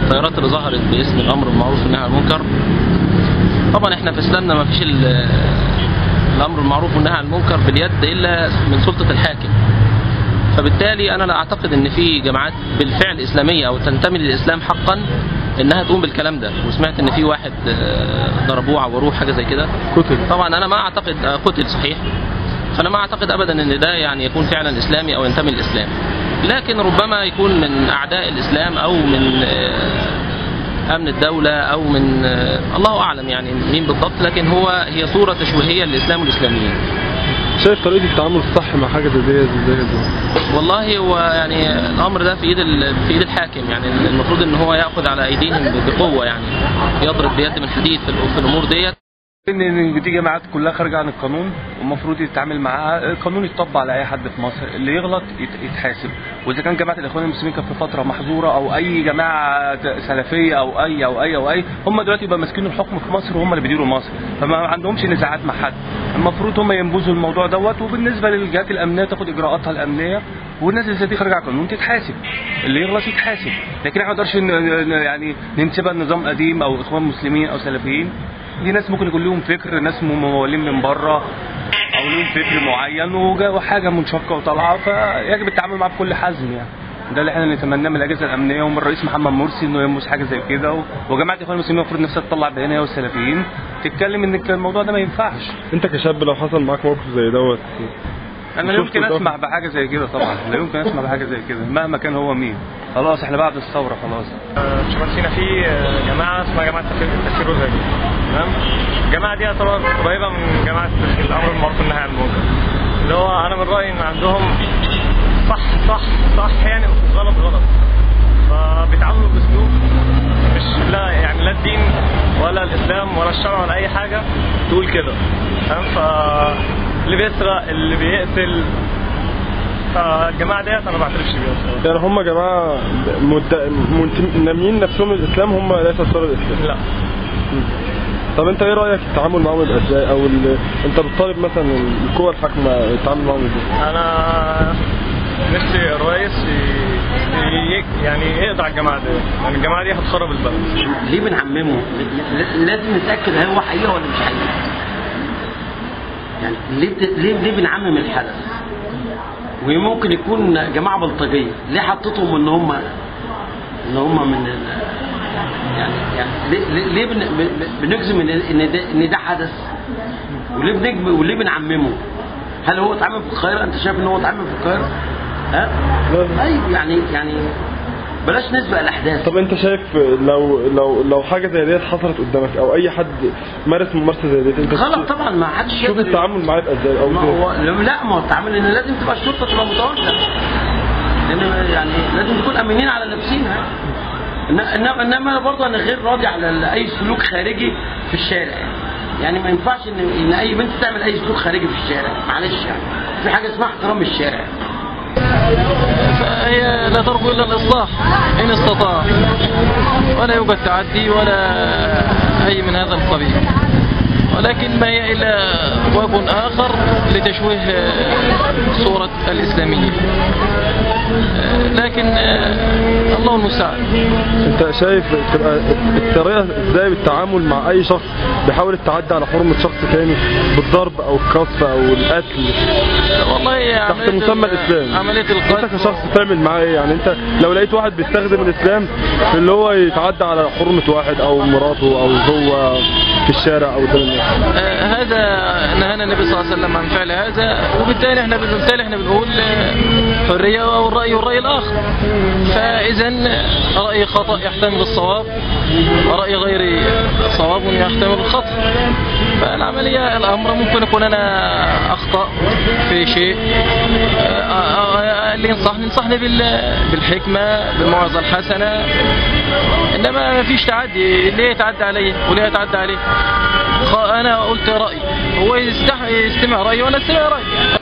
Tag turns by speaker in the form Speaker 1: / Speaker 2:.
Speaker 1: التيارات اللي ظهرت باسم الامر بالمعروف والنهي عن المنكر طبعا احنا في اسلامنا ما فيش ال- الامر بالمعروف والنهي عن المنكر باليد الا من سلطه الحاكم فبالتالي انا لا اعتقد ان في جماعات بالفعل اسلاميه او تنتمي للاسلام حقا انها تقوم بالكلام ده وسمعت ان في واحد آه، ضربوه عوروه حاجه زي كده
Speaker 2: قتل
Speaker 1: طبعا انا ما اعتقد آه، قتل صحيح فانا ما اعتقد ابدا ان ده يعني يكون فعلا اسلامي او ينتمي للاسلام لكن ربما يكون من اعداء الاسلام او من آه، امن الدوله او من آه، الله اعلم يعني مين بالضبط لكن هو هي صوره تشويهيه للاسلام والاسلاميين
Speaker 2: شايف طريقه التعامل الصح مع حاجه زي دي زي دي
Speaker 1: والله هو يعني الامر ده في ايد ال- في ايد الحاكم يعني المفروض ان هو ياخذ على ايديهم بقوه يعني يضرب بيد من حديد في ال- في الامور ديت
Speaker 3: ان دي جماعات كلها خارجه عن القانون والمفروض يتعامل معاها القانون يطبق على اي حد في مصر اللي يغلط يت- يتحاسب واذا كان جماعه الاخوان المسلمين كانت في فتره محظوره او اي جماعه سلفيه او اي او اي او اي هم دلوقتي يبقى ماسكين الحكم في مصر وهم اللي بيديروا مصر فما عندهمش نزاعات مع حد المفروض هم ينبذوا الموضوع دوت وبالنسبه للجهات الامنيه تاخد اجراءاتها الامنيه والناس اللي زي دي خارجه عن القانون تتحاسب اللي يغلط يتحاسب لكن احنا ما نقدرش ن- ن- يعني ننسبها لنظام قديم او اخوان مسلمين او سلفيين دي ناس ممكن يكون لهم فكر ناس ممولين من بره او لهم فكر معين وجا- وحاجه منشقه وطالعه فيجب التعامل معاه بكل حزم يعني ده اللي احنا نتمناه من الاجهزه الامنيه ومن الرئيس محمد مرسي انه يلمس حاجه زي كده و- وجماعه الاخوان المسلمين المفروض نفسها تطلع بيانيه والسلفيين تتكلم ان الموضوع ده ما ينفعش
Speaker 2: انت كشاب لو حصل معاك موقف زي دوت
Speaker 3: انا لا
Speaker 2: شفت
Speaker 3: يمكن
Speaker 2: ده؟
Speaker 3: اسمع بحاجه زي كده طبعا لا يمكن اسمع بحاجه زي كده مهما كان هو مين خلاص احنا بعد الثوره خلاص
Speaker 4: شمال سينا في جماعه اسمها جماعه تفكير تفكير وزاري تمام الجماعه دي تعتبر قريبه من جماعه الامر بالمعروف والنهي عن المنكر اللي هو انا من رايي ان عندهم صح صح صح يعني غلط غلط فبيتعاملوا باسلوب مش لا يعني لا الدين ولا الاسلام ولا الشرع ولا اي حاجه تقول كده تمام ف اللي بيسرق اللي بيقتل فالجماعه ديت انا ما بعترفش بيها بصراحه
Speaker 2: يعني هم جماعه مد... منتمين نفسهم للاسلام هم ليس صار الاسلام
Speaker 4: لا
Speaker 2: طب انت ايه رايك في التعامل معاهم يبقى ازاي او ال... انت بتطالب مثلا القوى الحاكمه التعامل معاهم ازاي
Speaker 4: انا نفسي الرئيس ي- ي- يعني يقطع الجماعه دي يعني الجماعه دي هتخرب البلد
Speaker 5: ليه بنعممه؟ ل- لازم نتاكد هل هو حقيقه ولا مش حقيقه. يعني ليه بت- ليه ليه بنعمم الحدث؟ وممكن يكون جماعه بلطجيه، ليه حطيتهم ان هم ان هم من ال- يعني يعني ليه ليه- ليه بن- ب- بنجزم ان ان ده ان ده حدث؟ وليه بنجم وليه بنعممه؟ هل هو اتعمل في القاهره؟ انت شايف ان هو اتعمل في القاهره؟ ها؟ ايوه يعني يعني بلاش نسبق الاحداث
Speaker 2: طب انت شايف لو لو لو حاجه زي ديت حصلت قدامك او اي حد مارس ممارسه زي ديت انت
Speaker 5: غلط طبعا ما حدش
Speaker 2: شوف
Speaker 5: يقدر
Speaker 2: التعامل معاه يبقى ازاي او
Speaker 5: ما
Speaker 2: ازاي.
Speaker 5: هو لا ما هو التعامل ان لازم تبقى الشرطه تبقى متواجده لان يعني لازم نكون امينين على نفسينا إن- انما انما برضه انا غير راضي على ال- اي سلوك خارجي في الشارع يعني. يعني ما ينفعش ان ان اي بنت تعمل اي سلوك خارجي في الشارع معلش يعني في حاجه اسمها احترام الشارع
Speaker 1: فهي لا ترجو الا الاصلاح ان استطاع ولا يوجد تعدي ولا اي من هذا القبيل ولكن ما هي الا وجه اخر لتشويه آه، صوره الاسلاميه آه، لكن آه، الله المستعان
Speaker 2: انت شايف تبقى الطريقه ازاي بالتعامل مع اي شخص بيحاول التعدي على حرمه شخص تاني بالضرب او القصف او القتل
Speaker 1: والله
Speaker 2: تحت
Speaker 1: عملية
Speaker 2: مسمى
Speaker 1: ال-
Speaker 2: الاسلام
Speaker 1: عمليه
Speaker 2: انت
Speaker 1: القتل
Speaker 2: كشخص تعمل معاه ايه يعني انت لو لقيت واحد بيستخدم الاسلام في اللي هو يتعدى على حرمه واحد او مراته او هو في الشارع او قدام الناس
Speaker 1: آه، هذا نهانا النبي صلى الله عليه وسلم عن فعل هذا وبالتالي احنا بالتالي احنا بنقول آه، حريه او الراي والراي الاخر فاذا راي خطا يحتمل الصواب وراي غير صواب يحتمل الخطا فالعمليه الامر ممكن يكون انا اخطا في شيء آه، آه، آه، اللي ينصحني ينصحني بال- بالحكمه بالموعظه الحسنه انما ما فيش تعدي ليه يتعدى علي وليه يتعدى عليه خ- انا قلت رايي هو يستح... يستمع رايي وانا استمع رايي